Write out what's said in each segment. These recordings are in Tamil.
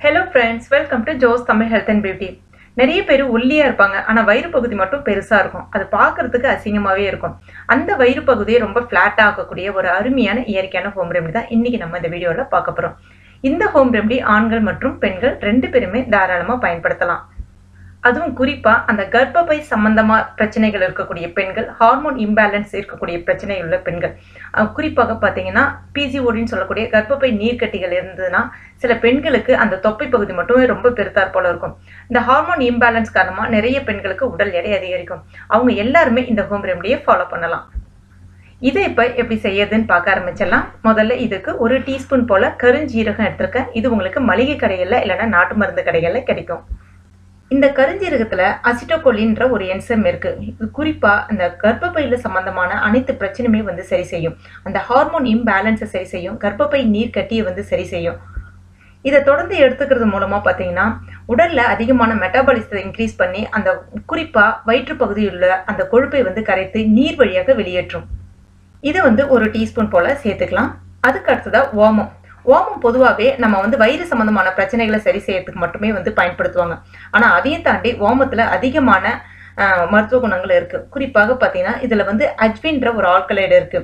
hello friends welcome to Jo's Tamil health and beauty நிறைய பேர் ஒல்லியாக இருப்பாங்க ஆனால் வயிறு பகுதி மட்டும் பெருசாக இருக்கும் அது பார்க்கறதுக்கு அசிங்கமாகவே இருக்கும் அந்த வயிறு பகுதியை ரொம்ப ஃப்ளாட்டாக ஆக்கக்கூடிய ஒரு அருமையான இயற்கையான ஹோம் ரெமெடி தான் இன்றைக்கி நம்ம இந்த வீடியோவில் பார்க்க போகிறோம் இந்த ஹோம் ரெமெடி ஆண்கள் மற்றும் பெண்கள் ரெண்டு பேருமே தாராளமாக பயன்படுத்தலாம் அதுவும் குறிப்பாக அந்த கர்ப்பப்பை சம்பந்தமாக பிரச்சனைகள் இருக்கக்கூடிய பெண்கள் ஹார்மோன் இம்பேலன்ஸ் இருக்கக்கூடிய பிரச்சனை உள்ள பெண்கள் அஹ் குறிப்பாக பார்த்தீங்கன்னா பிசிஓடின்னு சொல்லக்கூடிய கர்ப்பப்பை நீர்க்கட்டிகள் இருந்ததுன்னா சில பெண்களுக்கு அந்த தொப்பை பகுதி மட்டுமே ரொம்ப பெருத்தாற் போல இருக்கும் இந்த ஹார்மோன் இம்பேலன்ஸ் காரணமாக நிறைய பெண்களுக்கு உடல் எடை அதிகரிக்கும் அவங்க எல்லாருமே இந்த ஹோம் ரெமடியை ஃபாலோ பண்ணலாம் இதை இப்போ எப்படி செய்யறதுன்னு பார்க்க ஆரம்பிச்சிடலாம் முதல்ல இதுக்கு ஒரு டீஸ்பூன் போல் கருஞ்சீரகம் எடுத்திருக்கேன் இது உங்களுக்கு மளிகை கடைகளில் இல்லைன்னா நாட்டு மருந்து கடைகளில் கிடைக்கும் இந்த கருஞ்சீரகத்துல அசிட்டோகோலின்ற ஒரு என்சம் இருக்கு இது குறிப்பா அந்த கர்ப்பப்பையில சம்பந்தமான அனைத்து பிரச்சனையுமே வந்து சரி செய்யும் அந்த ஹார்மோன் இம்பேலன்ஸை சரி செய்யும் கர்ப்பப்பை நீர் கட்டியை வந்து சரி செய்யும் இதை தொடர்ந்து எடுத்துக்கிறது மூலமா பாத்தீங்கன்னா உடல்ல அதிகமான மெட்டாபாலிசத்தை இன்க்ரீஸ் பண்ணி அந்த குறிப்பா வயிற்று பகுதியில் உள்ள அந்த கொழுப்பை வந்து கரைத்து நீர் வழியாக வெளியேற்றும் இதை வந்து ஒரு டீஸ்பூன் போல சேர்த்துக்கலாம் அதுக்கு அடுத்ததா ஓமம் ஓமம் பொதுவாகவே நம்ம வந்து வயிறு சம்பந்தமான பிரச்சனைகளை சரி செய்யறதுக்கு மட்டுமே வந்து பயன்படுத்துவாங்க ஆனால் அதையும் தாண்டி ஓமத்தில் அதிகமான ஆஹ், மருத்துவ குணங்கள் இருக்கு குறிப்பாக பார்த்தீங்கன்னா இதில் வந்து அஜ்வின்ற ஒரு ஆல்கலைடு இருக்கு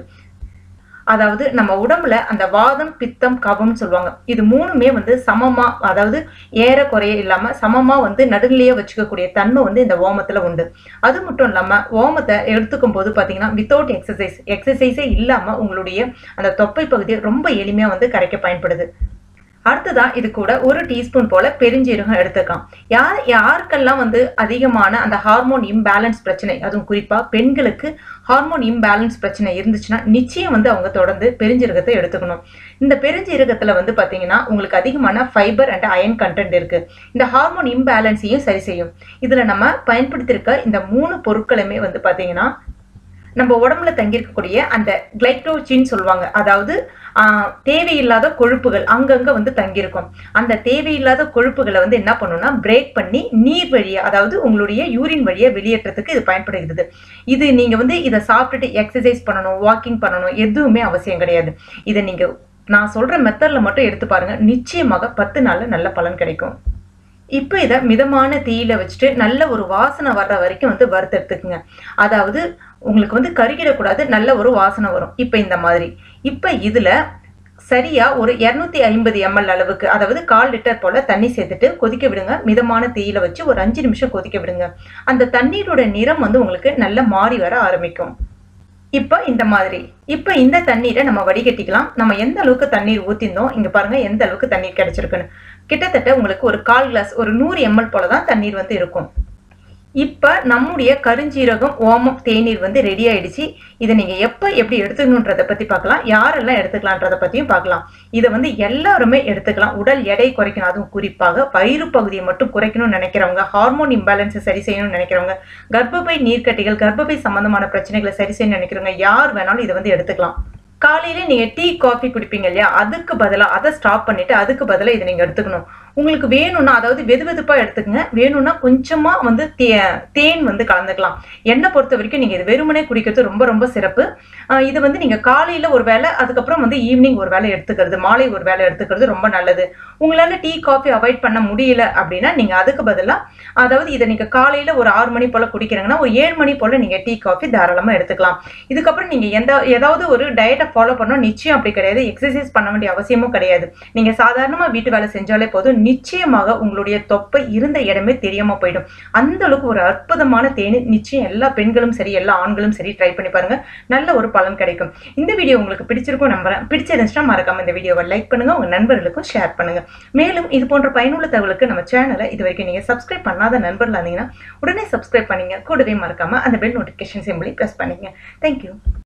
அதாவது நம்ம உடம்புல அந்த வாதம் பித்தம் கபம்னு சொல்லுவாங்க இது மூணுமே வந்து சமமா அதாவது ஏறக்குறைய இல்லாம சமமா வந்து நடுநிலையா வச்சுக்கக்கூடிய தன்மை வந்து இந்த ஓமத்துல உண்டு அது மட்டும் இல்லாம ஓமத்தை எடுத்துக்கும் போது பாத்தீங்கன்னா வித்தவுட் எக்ஸசைஸ் எக்ஸசைஸே இல்லாம உங்களுடைய அந்த தொப்பை பகுதியை ரொம்ப எளிமையா வந்து கரைக்க பயன்படுது அடுத்ததா இது கூட ஒரு டீஸ்பூன் போல பெருஞ்சீரகம் எடுத்துக்கலாம் யார் யாருக்கெல்லாம் வந்து அதிகமான அந்த ஹார்மோன் இம்பேலன்ஸ் பிரச்சனை அதுவும் குறிப்பா பெண்களுக்கு ஹார்மோன் இம்பேலன்ஸ் பிரச்சனை இருந்துச்சுன்னா நிச்சயம் வந்து அவங்க தொடர்ந்து பெருஞ்சீரகத்தை எடுத்துக்கணும் இந்த பெருஞ்சீரகத்துல வந்து பாத்தீங்கன்னா உங்களுக்கு அதிகமான ஃபைபர் அண்ட் அயன் கண்டென்ட் இருக்கு இந்த ஹார்மோன் இம்பேலன்ஸையும் சரி செய்யும் இதுல நம்ம பயன்படுத்தியிருக்க இந்த மூணு பொருட்களுமே வந்து பாத்தீங்கன்னா நம்ம உடம்புல தங்கியிருக்கக்கூடிய அந்த கிளைக்டோஜின்னு சொல்லுவாங்க அதாவது ஆஹ், தேவையில்லாத கொழுப்புகள் அங்கங்க வந்து தங்கியிருக்கும் அந்த தேவையில்லாத கொழுப்புகளை வந்து என்ன பண்ணும்னா பிரேக் பண்ணி நீர் வழியா அதாவது உங்களுடைய யூரின் வழியா வெளியேற்றத்துக்கு இது பயன்படுகிறது இது நீங்க வந்து இதை சாப்பிட்டுட்டு எக்ஸசைஸ் பண்ணணும் வாக்கிங் பண்ணணும் எதுவுமே அவசியம் கிடையாது இதை நீங்க நான் சொல்ற மெத்தட்ல மட்டும் எடுத்து பாருங்க நிச்சயமாக பத்து நாள்ல நல்ல பலன் கிடைக்கும் இப்போ இதை மிதமான தீயில வச்சுட்டு நல்ல ஒரு வாசனை வர்ற வரைக்கும் வந்து வறுத்தெடுத்துக்குங்க அதாவது உங்களுக்கு வந்து கருகிடக்கூடாது நல்ல ஒரு வாசனை வரும் இப்போ இந்த மாதிரி இப்போ இதுல சரியா ஒரு இரநூத்தி ஐம்பது எம்எல் அளவுக்கு அதாவது கால் லிட்டர் போல தண்ணி சேர்த்துட்டு கொதிக்க விடுங்க மிதமான தீயில வச்சு ஒரு அஞ்சு நிமிஷம் கொதிக்க விடுங்க அந்த தண்ணீரோட நிறம் வந்து உங்களுக்கு நல்ல மாறி வர ஆரம்பிக்கும் இப்போ இந்த மாதிரி இப்போ இந்த தண்ணீரை நம்ம வடிகட்டிக்கலாம் நம்ம எந்த அளவுக்கு தண்ணீர் ஊற்றிருந்தோம் இங்கே பாருங்க எந்த அளவுக்கு தண்ணீர் கிடைச்சிருக்குன்னு கிட்டத்தட்ட உங்களுக்கு ஒரு கால் கிளாஸ் ஒரு நூறு எம்எல் போல தான் தண்ணீர் வந்து இருக்கும் இப்போ நம்முடைய கருஞ்சீரகம் ஓமம் தேநீர் வந்து ரெடி ஆயிடுச்சு இதை நீங்கள் எப்போ எப்படி எடுத்துக்கணுன்றதை பற்றி பார்க்கலாம் யாரெல்லாம் எடுத்துக்கலான்றதை பற்றியும் பார்க்கலாம் இதை வந்து எல்லாருமே எடுத்துக்கலாம் உடல் எடை குறைக்கணும் அதுவும் குறிப்பாக வயிறு பகுதியை மட்டும் குறைக்கணும்னு நினைக்கிறவங்க ஹார்மோன் இம்பேலன்ஸை சரி செய்யணும்னு நினைக்கிறவங்க கர்ப்பப்பை நீர்க்கட்டிகள் கர்ப்பப்பை சம்பந்தமான பிரச்சனைகளை சரி செய்யணும்னு நினைக்கிறவங்க யார் வேணாலும் இதை வந்து எடுத்துக்கலாம் காலையில நீங்க டீ காஃபி குடிப்பீங்க இல்லையா அதுக்கு பதிலா அதை ஸ்டாப் பண்ணிட்டு அதுக்கு பதிலா இதை நீங்க எடுத்துக்கணும் உங்களுக்கு வேணும்னா அதாவது வெது வெதுப்பா எடுத்துக்கங்க வேணும்னா கொஞ்சமா வந்து தே- தேன் வந்து கலந்துக்கலாம் என்னை பொறுத்த வரைக்கும் நீங்க இது வெறுமனே குடிக்கிறது ரொம்ப ரொம்ப சிறப்பு ஆஹ் இது வந்து நீங்க காலையில ஒரு வேளை அதுக்கப்புறம் வந்து ஈவினிங் ஒரு வேளை எடுத்துக்கிறது மாலை ஒரு வேளை எடுத்துக்கிறது ரொம்ப நல்லது உங்களால டீ காஃபி அவாய்ட் பண்ண முடியல அப்படின்னா நீங்க அதுக்கு பதிலா அதாவது இதை நீங்க காலையில ஒரு ஆறு மணி போல குடிக்கிறீங்கன்னா ஒரு ஏழு மணி போல நீங்க டீ காஃபி தாராளமா எடுத்துக்கலாம் இதுக்கப்புறம் நீங்க எந்த ஏதாவது ஒரு டயட்டை ஃபாலோ பண்ணணும் நிச்சயம் அப்படி கிடையாது எக்ஸசைஸ் பண்ண வேண்டிய அவசியமும் கிடையாது நீங்க சாதாரணமா வீட்டு வேலை செஞ்சாலே போதும் நிச்சயமாக உங்களுடைய தொப்பை இருந்த இடமே தெரியாம போயிடும் அந்த அளவுக்கு ஒரு அற்புதமான தேநீர் நிச்சயம் எல்லா பெண்களும் சரி எல்லா ஆண்களும் சரி ட்ரை பண்ணி பாருங்க நல்ல ஒரு பலன் கிடைக்கும் இந்த வீடியோ உங்களுக்கு பிடிச்சிருக்கும் நம்புறேன் பிடிச்சிருந்துச்சுன்னா மறக்காம இந்த வீடியோவை லைக் பண்ணுங்க உங்க நண்பர்களுக்கும் ஷேர் பண்ணுங்க மேலும் இது போன்ற பயனுள்ள தகவலுக்கு நம்ம சேனலை இது வரைக்கும் நீங்க சப்ஸ்கிரைப் பண்ணாத நண்பர்களா இருந்தீங்கன்னா உடனே சப்ஸ்கிரைப் பண்ணீங்க கூடவே மறக்காம அந்த பெல் நோட்டிஃபிகேஷன் சிம்பிளி ப்ரெஸ் பண்ணீங்க தேங்க்யூ